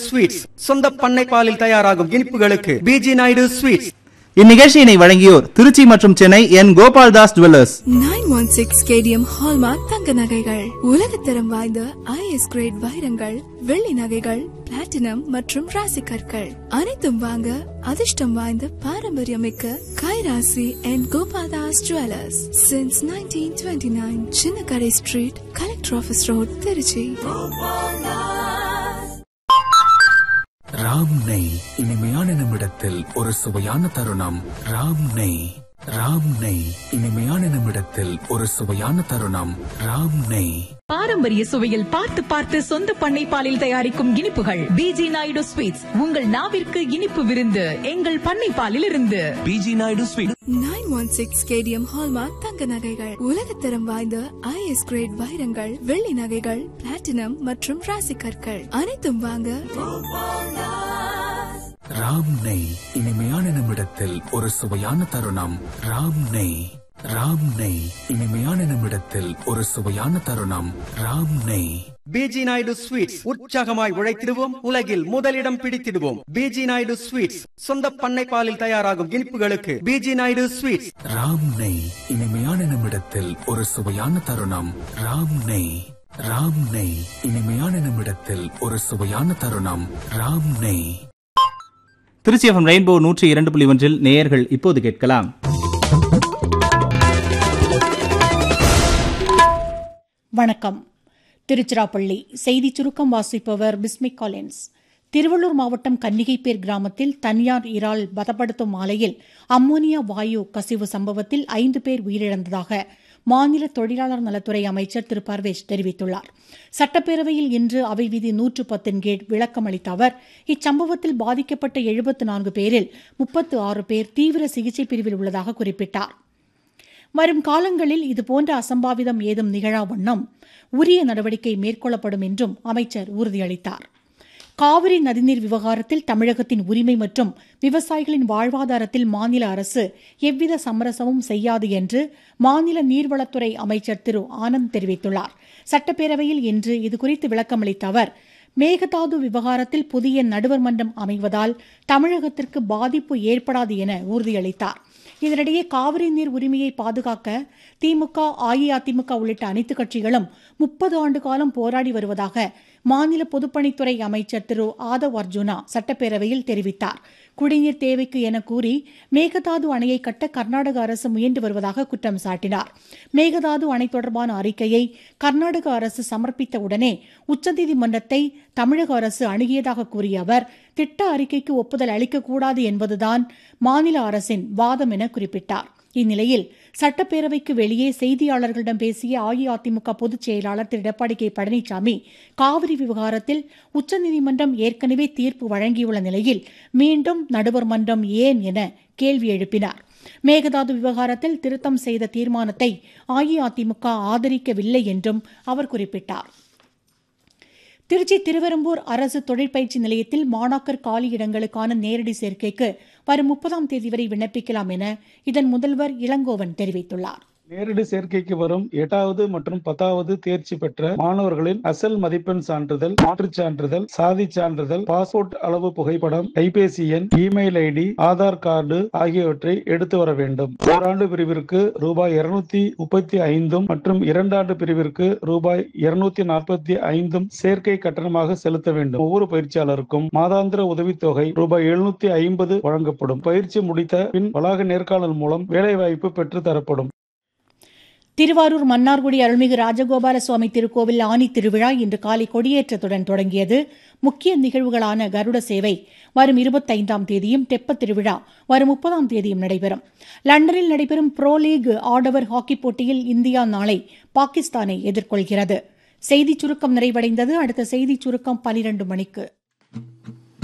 sweets சொந்த பண்ணை பாலில் தயாராகும் இனிப்புகளுக்கு பிஜி நாயுடு ஸ்வீட்ஸ் இந்நிகழ்ச்சியினை வழங்கியோர் திருச்சி மற்றும் Chennai N Gopaldas jewellers nine one six KDM hallmark தங்க நகைகள் உலகத்தரம் வாய்ந்த ஐஎஸ் கிரேட் வைரங்கள் வெள்ளி நகைகள் பிளாட்டினம் மற்றும் ராசி கற்கள் அனைத்தும் வாங்க அதிர்ஷ்டம் வாய்ந்த பாரம்பரியமிக்க Kairasi and Gopaldas jewellers since nineteen twenty nine Chinna Kadai street collector office road Trichy Ram நெய் இனிமையான நிமிடத்தில் ஒரு சுவையான தருணம் ராம் நெய் ராம் நெய் இனிமையான நிமிடத்தில் ஒரு சுவையான தருணம் ராம் நெய் பாரம்பரிய சுவையில் பார்த்து பார்த்து சொந்த பண்ணை பாலில் தயாரிக்கும் இனிப்புகள் பிஜி நாயுடு ஸ்வீட்ஸ் உங்கள் நாவிற்கு இனிப்பு விருந்து எங்கள் பண்ணை பாலில் இருந்து PG Naidu sweet nine one six KDM hallmark தங்க நகைகள் உலகத்தரம் வாய்ந்த ஐஎஸ் கிரேட் வைரங்கள் வெள்ளி நகைகள் பிளாட்டினம் மற்றும் ராசி கற்கள் அனைத்தும் வாங்க ராம் நெய் இனிமையான நிமிடத்தில் ஒரு சுவையான தருணம் ராம் நெய் ராம் நெய் இனிமையான நிமிடத்தில் ஒரு சுவையான தருணம் ராம் நெய் பிஜி நாயுடு ஸ்வீட்ஸ் உற்சாகமாய் உழைத்திடுவோம் உலகில் முதலிடம் பிடித்திடுவோம் பிஜி நாயுடு ஸ்வீட்ஸ் சொந்த பண்ணை பாலில் தயாராகும் இனிப்புகளுக்கு பிஜி நாயுடு ஸ்வீட்ஸ் ராம் நெய் இனிமையான நிமிடத்தில் ஒரு சுவையான தருணம் ராம் நெய் ராம் நெய் இனிமையான நிமிடத்தில் ஒரு சுவையான தருணம் ராம் நெய் திருச்சி எஃப்எம் ரெயின்போ நூற்றி இரண்டு புள்ளி ஒன்றில் நேயர்கள் இப்போது கேட்கலாம் வணக்கம் திருச்சிராப்பள்ளி செய்தி சுருக்கம் வாசிப்பவர் பிஸ்மிக் காலின்ஸ் திருவள்ளூர் மாவட்டம் கன்னிகைப்பேர் கிராமத்தில் தனியார் இறால் பதப்படுத்தும் ஆலையில் அம்மோனியா வாயு கசிவு சம்பவத்தில் ஐந்து பேர் உயிரிழந்ததாக மாநில தொழிலாளர் நலத்துறை அமைச்சர் திரு பர்வேஷ் தெரிவித்துள்ளார் சட்டப்பேரவையில் இன்று அவை விதி நூற்று பத்தின் கீழ் விளக்கம் அளித்த அவர் இச்சம்பவத்தில் பாதிக்கப்பட்ட எழுபத்து நான்கு பேரில் முப்பத்து ஆறு பேர் தீவிர சிகிச்சை பிரிவில் உள்ளதாக குறிப்பிட்டார் வரும் காலங்களில் இதுபோன்ற அசம்பாவிதம் ஏதும் நிகழா வண்ணம் உரிய நடவடிக்கை மேற்கொள்ளப்படும் என்றும் அமைச்சர் உறுதியளித்தார் காவிரி நதிநீர் விவகாரத்தில் தமிழகத்தின் உரிமை மற்றும் விவசாயிகளின் வாழ்வாதாரத்தில் மாநில அரசு எவ்வித சமரசமும் செய்யாது என்று மாநில நீர்வளத்துறை அமைச்சர் திரு ஆனந்த் தெரிவித்துள்ளார் சட்டப்பேரவையில் இன்று இதுகுறித்து விளக்கமளித்த அவர் மேகதாது விவகாரத்தில் புதிய நடுவர் மன்றம் அமைவதால் தமிழகத்திற்கு பாதிப்பு ஏற்படாது என உறுதியளித்தார் இதனிடையே காவிரி நீர் உரிமையை பாதுகாக்க திமுக அஇஅதிமுக உள்ளிட்ட அனைத்து கட்சிகளும் முப்பது ஆண்டு காலம் போராடி வருவதாக மாநில பொதுப்பணித்துறை அமைச்சர் திரு ஆதவ் அர்ஜுனா சட்டப்பேரவையில் தெரிவித்தார் குடிநீர் தேவைக்கு என கூறி மேகதாது அணையை கட்ட கர்நாடக அரசு முயன்று வருவதாக குற்றம் சாட்டினார் மேகதாது அணை தொடர்பான அறிக்கையை கர்நாடக அரசு சமர்ப்பித்த உடனே உச்சநீதிமன்றத்தை தமிழக அரசு அணுகியதாக கூறிய அவர் திட்ட அறிக்கைக்கு ஒப்புதல் அளிக்கக்கூடாது என்பதுதான் மாநில அரசின் வாதம் என குறிப்பிட்டார் இந்நிலையில் சட்டப்பேரவைக்கு வெளியே செய்தியாளர்களிடம் பேசிய அஇஅதிமுக பொதுச் செயலாளர் திரு எடப்பாடி கே பழனிசாமி காவிரி விவகாரத்தில் உச்சநீதிமன்றம் ஏற்கனவே தீர்ப்பு வழங்கியுள்ள நிலையில் மீண்டும் நடுவர் மன்றம் ஏன் என கேள்வி எழுப்பினார் மேகதாது விவகாரத்தில் திருத்தம் செய்த தீர்மானத்தை அஇஅதிமுக ஆதரிக்கவில்லை என்றும் அவர் குறிப்பிட்டார் திருச்சி திருவெரும்பூர் அரசு தொழிற்பயிற்சி நிலையத்தில் மாணாக்கர் காலி இடங்களுக்கான நேரடி சேர்க்கைக்கு வரும் முப்பதாம் தேதி வரை விண்ணப்பிக்கலாம் என இதன் முதல்வர் இளங்கோவன் தெரிவித்துள்ளார் நேரடி சேர்க்கைக்கு வரும் எட்டாவது மற்றும் பத்தாவது தேர்ச்சி பெற்ற மாணவர்களின் அசல் மதிப்பெண் சான்றிதழ் மாற்றுச் சான்றிதழ் சாதி சான்றிதழ் பாஸ்போர்ட் அளவு புகைப்படம் கைபேசி எண் இமெயில் ஐடி ஆதார் கார்டு ஆகியவற்றை எடுத்து வர வேண்டும் ஓராண்டு பிரிவிற்கு ரூபாய் இருநூத்தி முப்பத்தி ஐந்தும் மற்றும் இரண்டாண்டு பிரிவிற்கு ரூபாய் இருநூத்தி நாற்பத்தி ஐந்தும் சேர்க்கை கட்டணமாக செலுத்த வேண்டும் ஒவ்வொரு பயிற்சியாளருக்கும் மாதாந்திர உதவித்தொகை ரூபாய் எழுநூத்தி ஐம்பது வழங்கப்படும் பயிற்சி முடித்த பின் வளாக நேர்காணல் மூலம் வேலைவாய்ப்பு பெற்று தரப்படும் திருவாரூர் மன்னார்குடி அருள்மிகு ராஜகோபால சுவாமி திருக்கோவில் ஆனி திருவிழா இன்று காலை கொடியேற்றத்துடன் தொடங்கியது முக்கிய நிகழ்வுகளான கருட சேவை வரும் இருபத்தைந்தாம் தேதியும் தெப்பத் திருவிழா வரும் முப்பதாம் தேதியும் நடைபெறும் லண்டனில் நடைபெறும் புரோ லீக் ஆடவர் ஹாக்கி போட்டியில் இந்தியா நாளை பாகிஸ்தானை எதிர்கொள்கிறது செய்திச் சுருக்கம் நிறைவடைந்தது அடுத்த செய்திச் சுருக்கம் பனிரண்டு மணிக்கு